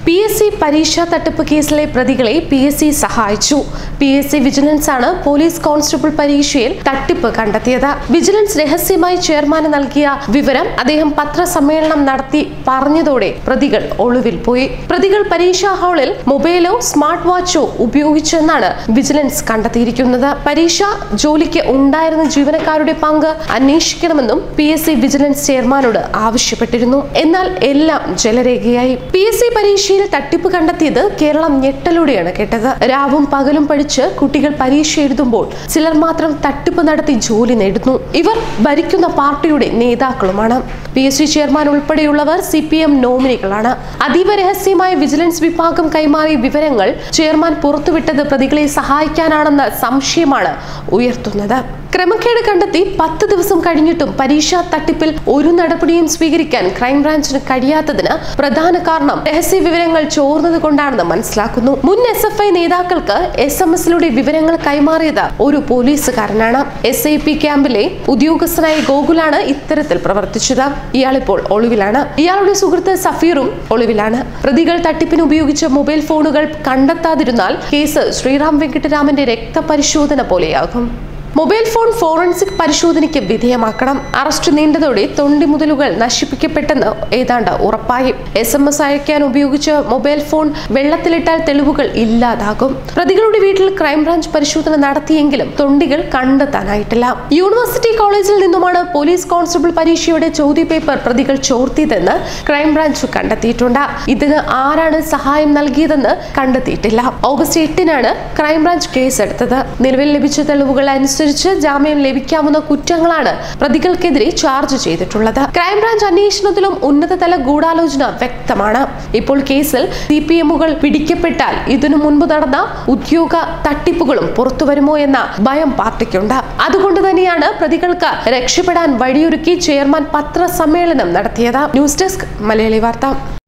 P S C പരീക്ഷാ തട്ടിപ്പ് കേസിലെ പ്രതികളെ പി എസ് സി സഹായിച്ചു പി എസ് സി വിജിലൻസ് ആണ് പോലീസ് കോൺസ്റ്റബിൾ പരീക്ഷയിൽ തട്ടിപ്പ് കണ്ടെത്തിയത് വിജിലൻസ് രഹസ്യമായി ചെയർമാന് നൽകിയ വിവരം അദ്ദേഹം പത്രസമ്മേളനം നടത്തി പറഞ്ഞതോടെ പ്രതികൾ ഒളിവിൽ പോയി പ്രതികൾ പരീക്ഷാ ഹാളിൽ മൊബൈലോ സ്മാർട്ട് വാച്ചോ ഉപയോഗിച്ചെന്നാണ് വിജിലൻസ് കണ്ടെത്തിയിരിക്കുന്നത് പരീക്ഷ ജോലിക്ക് ഉണ്ടായിരുന്ന ജീവനക്കാരുടെ പങ്ക് അന്വേഷിക്കണമെന്നും പി എസ് സി വിജിലൻസ് ചെയർമാനോട് ആവശ്യപ്പെട്ടിരുന്നു എന്നാൽ എല്ലാം ജലരേഖയായി പി എസ് സി പരീക്ഷയിൽ തട്ടിപ്പ് കണ്ടെത്തിയത് കേരളം ഞെട്ടലോടെയാണ് കേട്ടത് രാവും പകലും പഠിച്ച് കുട്ടികൾ പരീക്ഷ എഴുതുമ്പോൾ ചിലർ മാത്രം തട്ടിപ്പ് നടത്തി ജോലി നേടുന്നു ഇവർ ഭരിക്കുന്ന പാർട്ടിയുടെ നേതാക്കളുമാണ് പി എസ് സി ചെയർമാൻ ഉൾപ്പെടെയുള്ളവർ സി പി എം നോമിനികളാണ് അതീവ രഹസ്യമായ വിജിലൻസ് വിഭാഗം കൈമാറിയ വിവരങ്ങൾ ചെയർമാൻ പുറത്തുവിട്ടത് പ്രതികളെ സഹായിക്കാനാണെന്ന സംശയമാണ് ഉയർത്തുന്നത് ക്രമക്കേട് കണ്ടെത്തി പത്ത് ദിവസം കഴിഞ്ഞിട്ടും പരീക്ഷാ തട്ടിപ്പിൽ ഒരു നടപടിയും സ്വീകരിക്കാൻ ക്രൈംബ്രാഞ്ചിന് കഴിയാത്തതിന് പ്രധാന കാരണം രഹസ്യ വിവരങ്ങൾ ചോർന്നത് കൊണ്ടാണെന്ന് മനസ്സിലാക്കുന്നു മുൻ എസ് എഫ് ഐ നേതാക്കൾക്ക് എസ് എം എസിലൂടെ വിവരങ്ങൾ കൈമാറിയത് ഒരു പോലീസുകാരനാണ് എസ് ഐ പി ക്യാമ്പിലെ ഉദ്യോഗസ്ഥനായ ഗോകുലാണ് ഇത്തരത്തിൽ പ്രവർത്തിച്ചത് ഇയാളിപ്പോൾ ഒളിവിലാണ് ഇയാളുടെ സുഹൃത്ത് സഫീറും ഒളിവിലാണ് പ്രതികൾ തട്ടിപ്പിന് ഉപയോഗിച്ച മൊബൈൽ ഫോണുകൾ കണ്ടെത്താതിരുന്നാൽ കേസ് ശ്രീറാം വെങ്കിട്ടരാമന്റെ രക്തപരിശോധന പോലെയാകും മൊബൈൽ ഫോൺ ഫോറൻസിക് പരിശോധനയ്ക്ക് വിധേയമാക്കണം അറസ്റ്റ് നീണ്ടതോടെ തൊണ്ടി മുതലുകൾ നശിപ്പിക്കപ്പെട്ടെന്ന് ഏതാണ്ട് ഉറപ്പായി എസ് എം എസ് അയക്കാൻ ഉപയോഗിച്ച മൊബൈൽ ഫോൺ വെള്ളത്തിലിട്ടാൽ തെളിവുകൾ ഇല്ലാതാകും പ്രതികളുടെ വീട്ടിൽ ക്രൈംബ്രാഞ്ച് പരിശോധന നടത്തിയെങ്കിലും തൊണ്ടികൾ കണ്ടെത്താനായിട്ടില്ല യൂണിവേഴ്സിറ്റി കോളേജിൽ നിന്നുമാണ് പോലീസ് കോൺസ്റ്റബിൾ പരീക്ഷയുടെ ചോദ്യപേപ്പർ പ്രതികൾ ചോർത്തിയതെന്ന് ക്രൈംബ്രാഞ്ച് കണ്ടെത്തിയിട്ടുണ്ട് ഇതിന് ആരാണ് സഹായം നൽകിയതെന്ന് കണ്ടെത്തിയിട്ടില്ല ഓഗസ്റ്റ് എട്ടിനാണ് ക്രൈംബ്രാഞ്ച് കേസെടുത്തത് നിലവിൽ ലഭിച്ച തെളിവുകൾ അനുസരിച്ച് ജാമ്യം ലഭിക്കാവുന്ന കുറ്റങ്ങളാണ് പ്രതികൾക്കെതിരെ ചാർജ് ചെയ്തിട്ടുള്ളത് ക്രൈംബ്രാഞ്ച് അന്വേഷണത്തിലും ഉന്നതതല ഗൂഢാലോചന വ്യക്തമാണ് ഇപ്പോൾ കേസിൽ സി പി എമ്മുകൾ പിടിക്കപ്പെട്ടാൽ ഇതിനു മുൻപ് നടന്ന ഉദ്യോഗ തട്ടിപ്പുകളും പുറത്തുവരുമോ എന്ന ഭയം പാർട്ടിക്കുണ്ട് അതുകൊണ്ട് തന്നെയാണ് പ്രതികൾക്ക് രക്ഷപ്പെടാൻ വഴിയൊരുക്കി ചെയർമാൻ പത്രസമ്മേളനം നടത്തിയത് ന്യൂസ് ഡെസ്ക് മലയാളി വാർത്ത